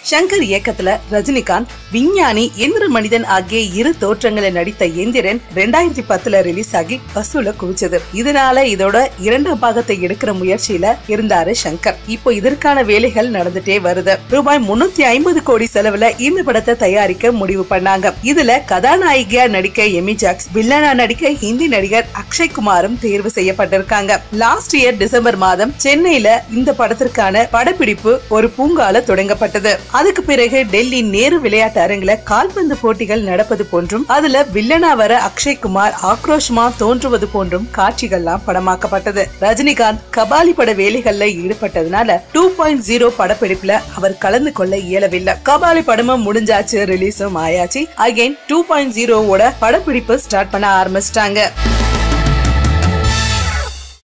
சங்கர் இயக்கத்துல ரஜினிகாந்த் விஞ்ஞானி எந்திர மனிதன் ஆகிய இரு தோற்றங்களை நடித்த எந்திரன் ரெண்டாயிரத்தி பத்துல ரிலீஸ் ஆகி வசூல குவிச்சது இதனால இதோட இரண்டாம் பாகத்தை எடுக்கிற முயற்சியில இருந்தாரு சங்கர் இப்போ இதற்கான வேலைகள் நடந்துட்டே வருது ரூபாய் முன்னூத்தி ஐம்பது கோடி செலவுல இந்த படத்தை தயாரிக்க முடிவு பண்ணாங்க இதுல கதாநாயகியா நடிக்க எமி ஜாக்ஸ் வில்லனா நடிக்க ஹிந்தி நடிகர் அக்ஷய் குமாரும் தேர்வு செய்யப்பட்டிருக்காங்க லாஸ்ட் இயர் டிசம்பர் மாதம் சென்னையில இந்த படத்திற்கான படப்பிடிப்பு ஒரு பூங்கால தொடங்கப்பட்டது அதுக்கு பிறகு டெல்லி நேரு விளையாட்டு அரங்குல கால்பந்து போட்டிகள் நடப்பது போன்றும் அதுல வில்லனா வர அக்ஷய் குமார் ஆக்ரோஷமா தோன்றுவது போன்றும் காட்சிகள்லாம் படமாக்கப்பட்டது ரஜினிகாந்த் கபாலி பட வேலைகள்ல ஈடுபட்டதுனால டூ பாயிண்ட் ஜீரோ படப்பிடிப்புல அவர் கலந்து கொள்ள இயலவில்லை கபாலி படமும் முடிஞ்சாச்சு ரிலீஸும் ஆயாச்சு அகைன் டூ பாயிண்ட் ஜீரோவோட படப்பிடிப்பு ஸ்டார்ட் பண்ண ஆரம்பிச்சிட்டாங்க